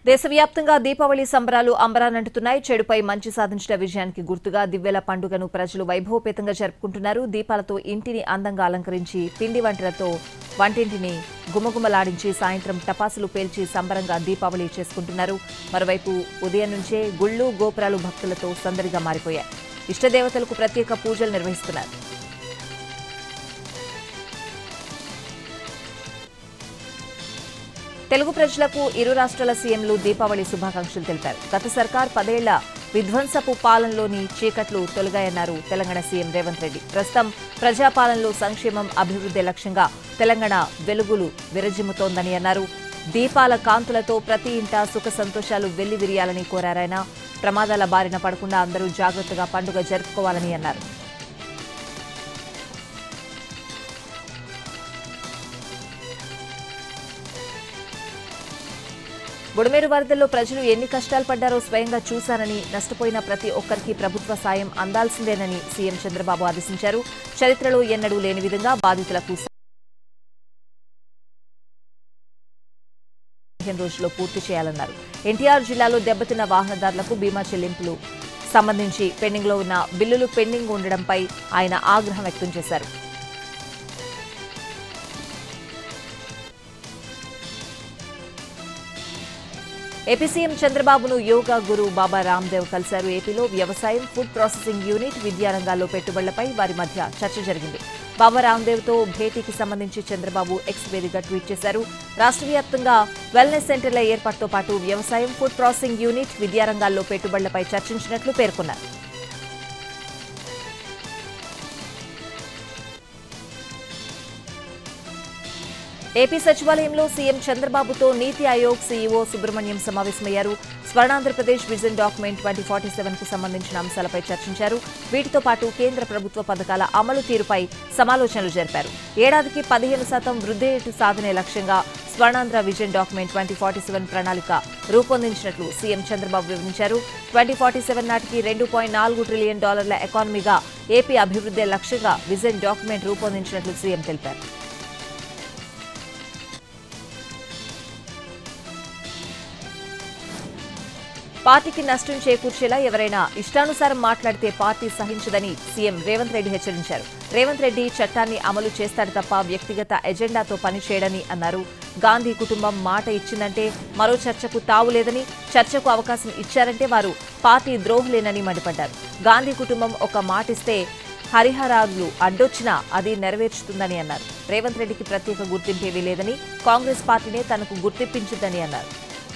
దేశవ్యాప్తంగా దీపావళి సంబరాలు అంబరానంటున్నాయి చెడుపై మంచి సాధించిన విజయానికి గుర్తుగా దివ్వెల పండుగను ప్రజలు వైభవపేతంగా జరుపుకుంటున్నారు దీపాలతో ఇంటిని అందంగా అలంకరించి పిండి వంటలతో వంటింటిని గుమగుమలాడించి సాయంత్రం టపాసులు పేల్చి సంబరంగా దీపావళి చేసుకుంటున్నారు మరోవైపు ఉదయం నుంచే గుళ్ళు గోపురాలు భక్తులతో సందడిగా మారిపోయాయి ఇష్టదేవతలకు ప్రత్యేక పూజలు నిర్వహిస్తున్నారు తెలుగు ప్రజలకు ఇరు రాష్ట్రాల సీఎంలు దీపావళి శుభాకాంక్షలు తెలిపారు గత సర్కార్ పదేళ్ల విధ్వంసపు పాలనలోని చీకట్లు తొలగాయన్నారు తెలంగాణ సీఎం రేవంత్ రెడ్డి ప్రస్తుతం ప్రజాపాలనలో సంక్షేమం అభివృద్ధి లక్ష్యంగా తెలంగాణ వెలుగులు విరజిమ్ముతోందని అన్నారు దీపాల కాంతులతో ప్రతి ఇంటా సుఖ సంతోషాలు వెల్లివిరియాలని కోరారాయన ప్రమాదాల బారిన పడకుండా అందరూ జాగ్రత్తగా పండుగ జరుపుకోవాలని అన్నారు బుడమేరు వరదల్లో ప్రజలు ఎన్ని కష్టాలు పడ్డారో స్వయంగా చూశానని నష్టపోయిన ప్రతి ఒక్కరికి ప్రభుత్వ సాయం అందాల్సిందేనని సీఎం చంద్రబాబు ఆదేశించారు చరిత్రలో ఎన్నడూ లేని విధంగా బాధితులకు పదిహేను రోజుల్లో పూర్తి చేయాలన్నారు ఎన్టీఆర్ జిల్లాలో దెబ్బతిన్న వాహనదారులకు బీమా చెల్లింపులు సంబంధించి పెండింగ్లో ఉన్న బిల్లులు పెండింగ్ ఉండడంపై ఆయన ఆగ్రహం వ్యక్తం చేశారు ఏపీ సీఎం చంద్రబాబును యోగా గురు బాబా రామ్దేవ్ కలిశారు ఏపీలో వ్యవసాయం ఫుడ్ ప్రాసెసింగ్ యూనిట్ విద్యారంగాల్లో పెట్టుబడులపై వారి మధ్య చర్చ జరిగింది బాబా రామ్దేవ్తో భేటీకి సంబంధించి చంద్రబాబు ఎక్స్ వేదికగా ట్వీట్ చేశారు రాష్ట్ర వ్యాప్తంగా వెల్నెస్ సెంటర్ల ఏర్పాటుతో పాటు వ్యవసాయం ఫుడ్ ప్రాసెసింగ్ యూనిట్ విద్యారంగాల్లో పెట్టుబడులపై చర్చించినట్లు పేర్కొన్నారు ఏపీ సచివాలయంలో సీఎం చంద్రబాబుతో నీతి ఆయోగ్ సీఈఓ సుబ్రహ్మణ్యం సమావేశమయ్యారు Swarnandhra Pradesh vision document twenty forty seven కు సంబంధించిన అంశాలపై చర్చించారు వీటితో పాటు కేంద్ర ప్రభుత్వ పథకాల అమలు తీరుపై సమాలోచనలు జరిపారు ఏడాదికి పదిహేను శాతం వృద్ధి రేటు సాధనే లక్ష్యంగా Swarnandhra vision document twenty forty seven ప్రణాళిక రూపొందించినట్లు సీఎం చంద్రబాబు వివరించారు ట్వంటీ ఫార్టీ సెవెన్ నాటికి రెండు పాయింట్ నాలుగు ట్రిలియన్ డాలర్ల ఎకానమీగా ఏపీ అభివృద్ధి లక్ష్యంగా విజన్ డాక్యుమెంట్ రూపొందించినట్లు సీఎం తెలిపారు పార్టీకి నష్టం చేకూర్చేలా ఎవరైనా ఇష్టానుసారం మాట్లాడితే పార్టీ సహించదని సీఎం రేవంత్ రెడ్డి హెచ్చరించారు రేవంత్ రెడ్డి చట్టాన్ని అమలు చేస్తాడు తప్ప వ్యక్తిగత ఎజెండాతో పనిచేయడని అన్నారు గాంధీ కుటుంబం మాట ఇచ్చిందంటే మరో చర్చకు తావు లేదని చర్చకు అవకాశం ఇచ్చారంటే వారు పార్టీ ద్రోహులేనని మండిపడ్డారు గాంధీ కుటుంబం ఒక మాటిస్తే హరిహరాలు అడ్డొచ్చినా అది నెరవేర్చుతుందని అన్నారు రేవంత్ రెడ్డికి ప్రత్యేక గుర్తింపేవీ లేదని కాంగ్రెస్ పార్టీనే తనకు గుర్తింపించిందని అన్నారు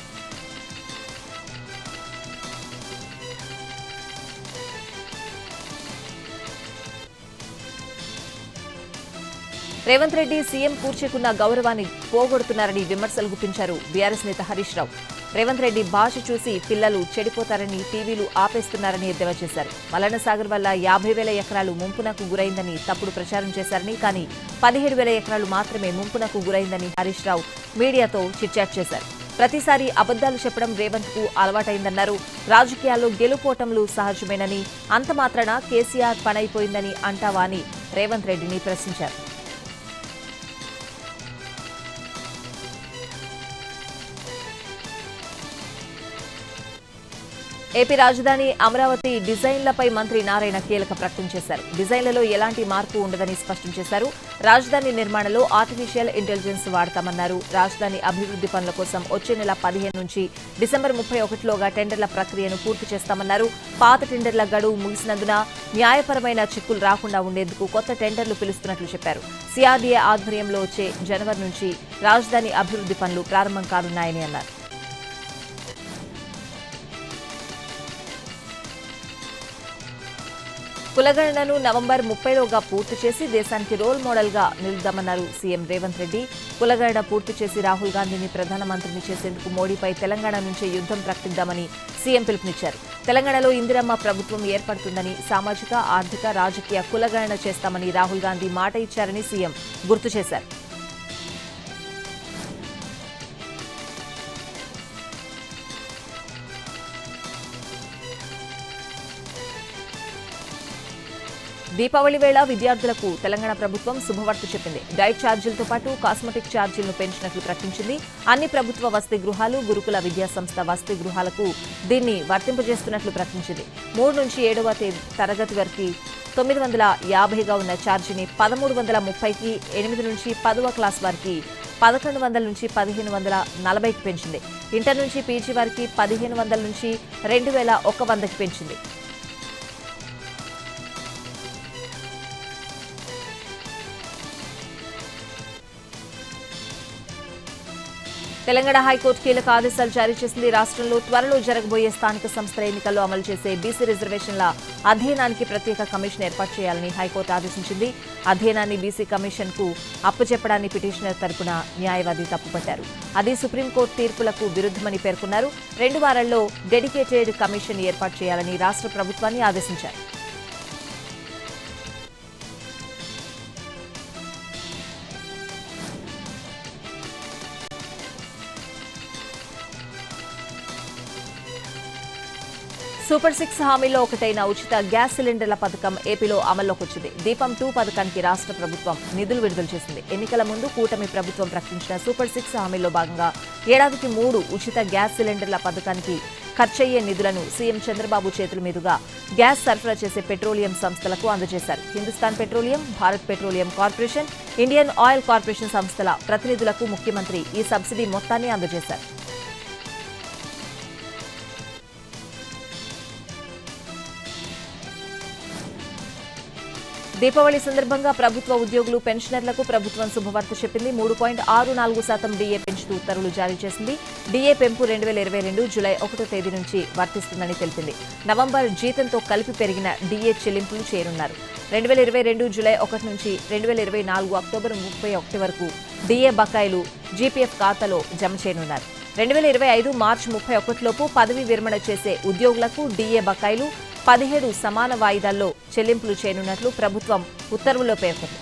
రేవంత్ రెడ్డి సీఎం కూర్చుకున్న గౌరవాన్ని పోగొడుతున్నారని విమర్శలు గుప్పించారు బీఆర్ఎస్ నేత హరీష్ రావు రేవంత్ రెడ్డి భాష చూసి పిల్లలు చెడిపోతారని టీవీలు ఆపేస్తున్నారని ఎద్దేవా చేశారు మలన సాగర్ వల్ల యాభై వేల ఎకరాలు ముంపునకు గురైందని తప్పుడు ప్రచారం చేశారని కానీ పదిహేడు వేల ఎకరాలు మాత్రమే ముంపునకు గురైందని హరీష్ రావు మీడియాతో చిట్చాట్ చేశారు ప్రతిసారి అబద్దాలు చెప్పడం రేవంత్ కు అలవాటైందన్నారు రాజకీయాల్లో గెలుపోటములు సహజమేనని అంత మాత్రాన కేసీఆర్ పనైపోయిందని అంటావా అని రేవంత్ రెడ్డిని ప్రశ్నించారు ఏపీ రాజధాని అమరావతి డిజైన్లపై మంత్రి నారాయణ కీలక ప్రకటన చేశారు డిజైన్లలో ఎలాంటి మార్పు ఉండదని స్పష్టం చేశారు రాజధాని నిర్మాణంలో ఆర్టిఫిషియల్ ఇంటెలిజెన్స్ వాడతామన్నారు రాజధాని అభివృద్ధి పనుల కోసం వచ్చే నెల పదిహేను నుంచి డిసెంబర్ ముప్పై ఒకటిలోగా టెండర్ల ప్రక్రియను పూర్తి చేస్తామన్నారు పాత టెండర్ల గడువు ముగిసినందున న్యాయపరమైన చిక్కులు రాకుండా ఉండేందుకు కొత్త టెండర్లు పిలుస్తున్నట్లు చెప్పారు సిఆర్డీఏ ఆధ్వర్యంలో వచ్చే జనవరి నుంచి రాజధాని అభివృద్ధి పనులు ప్రారంభం కానున్నాయని అన్నారు కులగణనను నవంబర్ ముప్పైలోగా పూర్తి చేసి దేశానికి రోల్ మోడల్ గా నిలుద్దామన్నారు సీఎం రేవంత్ రెడ్డి కులగణన పూర్తి చేసి రాహుల్ గాంధీని ప్రధానమంత్రిని చేసేందుకు మోడీపై తెలంగాణ నుంచే యుద్ధం ప్రకటిద్దామని సీఎం పిలుపునిచ్చారు తెలంగాణలో ఇందిరమ్మ ప్రభుత్వం ఏర్పడుతుందని సామాజిక ఆర్థిక రాజకీయ కులగణన చేస్తామని రాహుల్ గాంధీ మాట ఇచ్చారని సీఎం గుర్తు చేశారు దీపావళి వేళ విద్యార్థులకు తెలంగాణ ప్రభుత్వం శుభవార్త చెప్పింది డైట్ ఛార్జీలతో పాటు కాస్మెటిక్ ఛార్జీలను పెంచినట్లు ప్రకటించింది అన్ని ప్రభుత్వ వసతి గృహాలు గురుకుల విద్యా సంస్థ వసతి గృహాలకు దీన్ని వర్తింపజేస్తున్నట్లు ప్రకటించింది మూడు నుంచి ఏడవ తేదీ తరగతి వరకు తొమ్మిది వందల యాభైగా ఉన్న ఛార్జీని పదమూడు వందల ముప్పైకి ఎనిమిది నుంచి పదవ క్లాస్ వారికి పదకొండు వందల నుంచి పదిహేను వందల నలభైకి పెంచింది ఇంటర్ నుంచి పీజీ వారికి పదిహేను వందల నుంచి రెండు వేల ఒక వందకి పెంచింది తెలంగాణ హైకోర్టు కీలక ఆదేశాలు జారీ చేసింది రాష్ట్రంలో త్వరలో జరగబోయే స్థానిక సంస్థల ఎన్నికల్లో అమలు చేసే బీసీ రిజర్వేషన్ల అధ్యయనానికి ప్రత్యేక కమిషన్ ఏర్పాటు చేయాలని హైకోర్టు ఆదేశించింది అధ్యయనాన్ని బీసీ కమిషన్ కు అప్పచెప్పడాన్ని పిటిషనర్ తరపున న్యాయవాది తప్పుపట్టారు అది సుప్రీంకోర్టు తీర్పులకు విరుద్ధమని పేర్కొన్నారు రెండు వారాల్లో డెడికేటెడ్ కమిషన్ ఏర్పాటు చేయాలని రాష్ట్ర ప్రభుత్వాన్ని ఆదేశించారు సూపర్ సిక్స్ హామీలో ఒకటైన ఉచిత గ్యాస్ సిలిండర్ల పథకం ఏపీలో అమల్లోకి వచ్చింది దీపం టూ పథకానికి రాష్ట్ర ప్రభుత్వం నిధులు విడుదల చేసింది ఎన్నికల ముందు కూటమి ప్రభుత్వం ప్రకటించిన సూపర్ సిక్స్ హామీలో భాగంగా ఏడాదికి మూడు ఉచిత గ్యాస్ సిలిండర్ల పథకానికి ఖర్చయ్యే నిధులను సీఎం చంద్రబాబు చేతుల మీదుగా గ్యాస్ సరఫరా చేసే పెట్రోలియం సంస్థలకు అందజేశారు Hindustan petroleum Bharat petroleum corporation Indian oil corporation సంస్థల ప్రతినిధులకు ముఖ్యమంత్రి ఈ సబ్సిడీ మొత్తాన్ని అందజేశారు దీపావళి సందర్భంగా ప్రభుత్వ ఉద్యోగులు పెన్షనర్లకు ప్రభుత్వం శుభవార్త చెప్పింది మూడు పాయింట్ ఆరు నాలుగు శాతం డీఏ పెంచుతూ ఉత్తర్వులు జారీ చేసింది డీఏ పెంపు రెండు వేల ఇరవై రెండు జులై ఒకటో తేదీ నుంచి వర్తిస్తుందని తెలిపింది నవంబర్ జీతంతో కలిపి పెరిగిన డీఏ చెల్లింపులు చేరున్నారు రెండు వేల ఇరవై రెండు జులై ఒకటి నుంచి రెండు వేల ఇరవై నాలుగు అక్టోబర్ ముప్పై ఒకటి వరకు డీఏ బకాయిలు జీపీఎఫ్ ఖాతాలో జమ చేయనున్నారు రెండు వేల ఇరవై ఐదు మార్చి ముప్పై ఒకటిలోపు పదవీ విరమణ చేసే ఉద్యోగులకు డీఏ బకాయిలు పదిహేడు సమాన వాయిదాల్లో చెల్లింపులు చేయనున్నట్లు ప్రభుత్వం ఉత్తర్వుల్లో పేర్కొంది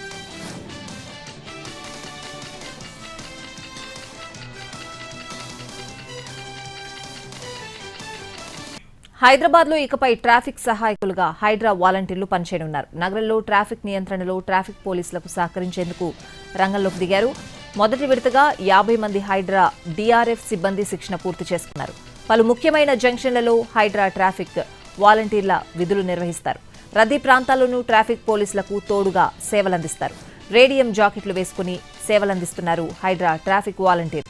హైదరాబాద్ లో ఇకపై ట్రాఫిక్ సహాయకులుగా హైడ్రా వాలంటీర్లు పనిచేయనున్నారు నగరంలో ట్రాఫిక్ నియంత్రణలో ట్రాఫిక్ పోలీసులకు సహకరించేందుకు రంగంలోకి దిగారు మొదటి విడతగా యాభై మంది హైడ్రా డీఆర్ఎఫ్ సిబ్బంది శిక్షణ పూర్తి చేసుకున్నారు పలు ముఖ్యమైన జంక్షన్లలో హైడ్రా ట్రాఫిక్ వాలంటీర్ల విధులు నిర్వహిస్తారు రద్దీ ప్రాంతాల్లోనూ ట్రాఫిక్ పోలీసులకు తోడుగా సేవలందిస్తారు రేడియం జాకెట్లు వేసుకుని సేవలందిస్తున్నారు హైడ్రా ట్రాఫిక్ వాలంటీర్లు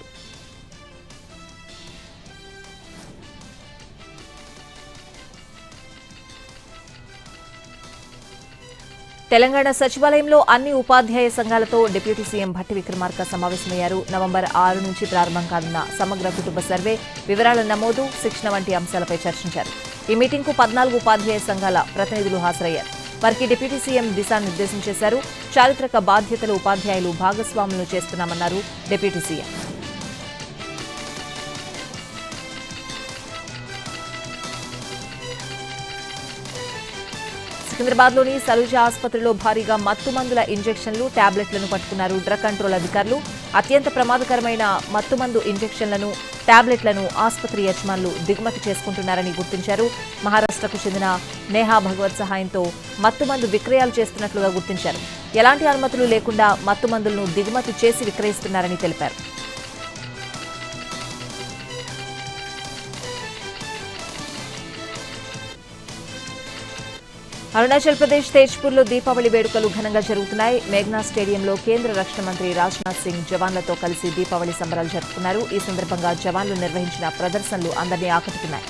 తెలంగాణ సచివాలయంలో అన్ని ఉపాధ్యాయ సంఘాలతో డిప్యూటీ సీఎం భట్టి విక్రమార్క సమావేశమయ్యారు నవంబర్ ఆరు నుంచి ప్రారంభం కానున్న సమగ్ర కుటుంబ సర్వే వివరాల నమోదు శిక్షణ వంటి అంశాలపై చర్చించారు ఈ మీటింగ్కు పద్నాలుగు ఉపాధ్యాయ సంఘాల ప్రతినిధులు హాజరయ్యారు వారికి డిప్యూటీ సీఎం దిశానిర్దేశం చేశారు చారిత్రక బాధ్యతలు ఉపాధ్యాయులు భాగస్వాములు చేస్తున్నామన్నారు డిప్యూటీ సీఎం సికింద్రాబాద్లోని సలుజ ఆసుపత్రిలో భారీగా మత్తు మందుల ఇంజెక్షన్లు టాబ్లెట్లను పట్టుకున్నారు డ్రగ్ కంట్రోల్ అధికారులు అత్యంత ప్రమాదకరమైన మత్తుమందు ఇంజెక్షన్లను టాబ్లెట్లను ఆసుపత్రి యజమానులు దిగుమతి చేసుకుంటున్నారని గుర్తించారు మహారాష్ట్రకు చెందిన నేహా భగవత్ సహాయంతో మత్తుమందు విక్రయాలు చేస్తున్నట్లుగా గుర్తించారు ఎలాంటి అనుమతులు లేకుండా మత్తుమందులను దిగుమతి చేసి విక్రయిస్తున్నారని తెలిపారు అరుణాచల్ ప్రదేశ్ తేజ్పూర్లో దీపావళి వేడుకలు ఘనంగా జరుగుతున్నాయి మేఘ్నా స్టేడియంలో కేంద్ర రక్షణ మంత్రి రాజ్నాథ్ సింగ్ జవాన్లతో కలిసి దీపావళి సంబరాలు జరుపుకున్నారు ఈ సందర్భంగా జవాన్లు నిర్వహించిన ప్రదర్శనలు అందరినీ ఆకట్టుకున్నాయి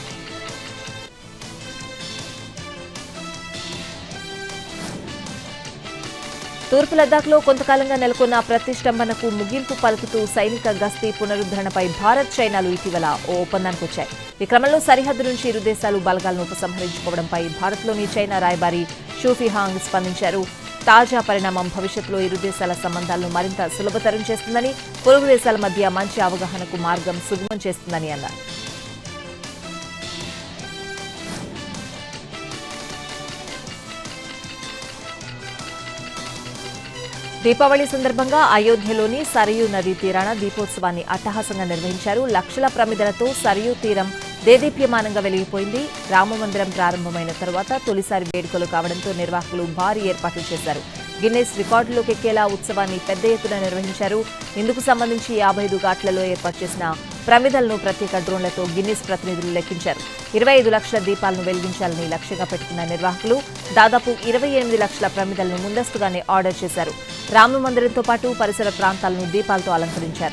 తూర్పు లద్దాఖ్లో కొంతకాలంగా నెలకొన్న ప్రతిష్టంభనకు ముగింపు పలుకుతూ సైనిక గస్తీ పునరుద్ధరణపై భారత్ చైనాలు ఇటీవల ఓ ఒప్పందానికి వచ్చాయి ఈ క్రమంలో సరిహద్దు నుంచి ఇరు దేశాలు బలగాలను ఉపసంహరించుకోవడంపై భారత్లోని చైనా రాయబారి షూఫిహాంగ్ స్పందించారు తాజా పరిణామం భవిష్యత్తులో ఇరు దేశాల సంబంధాలను మరింత సులభతరం చేస్తుందని పొరుగు దేశాల మధ్య మంచి అవగాహనకు మార్గం సుగమం చేస్తుందని అన్నారు దీపావళి సందర్భంగా అయోధ్యలోని సరయూ నదీ తీరాన దీపోత్సవాన్ని అట్టహాసంగా నిర్వహించారు లక్షల ప్రమిదలతో సరయూ తీరం దేదీప్యమానంగా వెలిగిపోయింది రామమందిరం ప్రారంభమైన తర్వాత తొలిసారి వేడుకలు కావడంతో నిర్వాహకులు భారీ ఏర్పాట్లు చేశారు గిన్నెస్ రికార్డులోకి ఎక్కేలా ఉత్సవాన్ని పెద్ద ఎత్తున నిర్వహించారు ఇందుకు సంబంధించి యాభై ఐదు ఘాట్లలో ఏర్పాటు చేసిన ప్రమిదలను ప్రత్యేక డ్రోన్లతో గిన్నెస్ ప్రతినిధులు లెక్కించారు ఇరవై ఐదు లక్షల దీపాలను వెలిగించాలని లక్ష్యంగా పెట్టుకున్న నిర్వాహకులు దాదాపు ఇరవై ఎనిమిది లక్షల ప్రమిదలను ముందస్తుగానే ఆర్డర్ చేశారు రామ మందిరంతో పాటు పరిసర ప్రాంతాలను దీపాలతో అలంకరించారు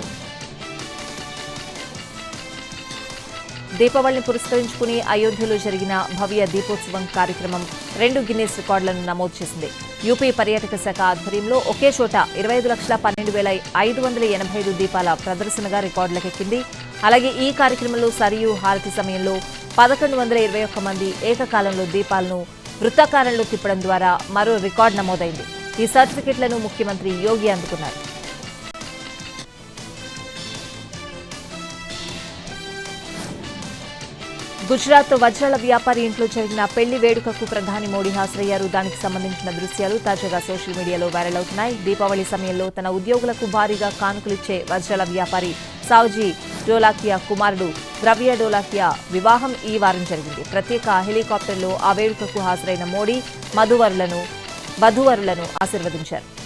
దీపావళిని పురస్కరించుకుని అయోధ్యలో జరిగిన భవ్య దీపోత్సవం కార్యక్రమం రెండు గిన్నెస్ రికార్డులను నమోదు చేసింది యూపీ పర్యాటక శాఖ ఆధ్వర్యంలో ఒకే చోట ఇరవై ఐదు లక్షల పన్నెండు వేల ఐదు వందల ఎనభై ఐదు దీపాల ప్రదర్శనగా రికార్డులకెక్కింది అలాగే ఈ కార్యక్రమంలో సరియు హారతి సమయంలో పదకొండు వందల ఇరవై ఒక్క మంది ఏకకాలంలో దీపాలను వృత్తాకారంలో తిప్పడం ద్వారా మరో రికార్డు నమోదైంది ఈ సర్టిఫికెట్లను ముఖ్యమంత్రి యోగి అందుకున్నారు గుజరాత్ వజ్రాల వ్యాపారి ఇంట్లో జరిగిన పెళ్లి వేడుకకు ప్రధాని మోడీ హాజరయ్యారు దానికి సంబంధించిన దృశ్యాలు తాజాగా సోషల్ మీడియాలో వైరల్ అవుతున్నాయి దీపావళి సమయంలో తన ఉద్యోగులకు భారీగా కానుకలిచ్చే వజ్రాల వ్యాపారి సావుజీ డోలాకియా కుమారుడు ద్రవ్య డోలాకియా వివాహం ఈ వారం జరిగింది ప్రత్యేక హెలికాప్టర్లో ఆ వేడుకకు హాజరైన మోడీ మధువరులను వధువరులను ఆశీర్వదించారు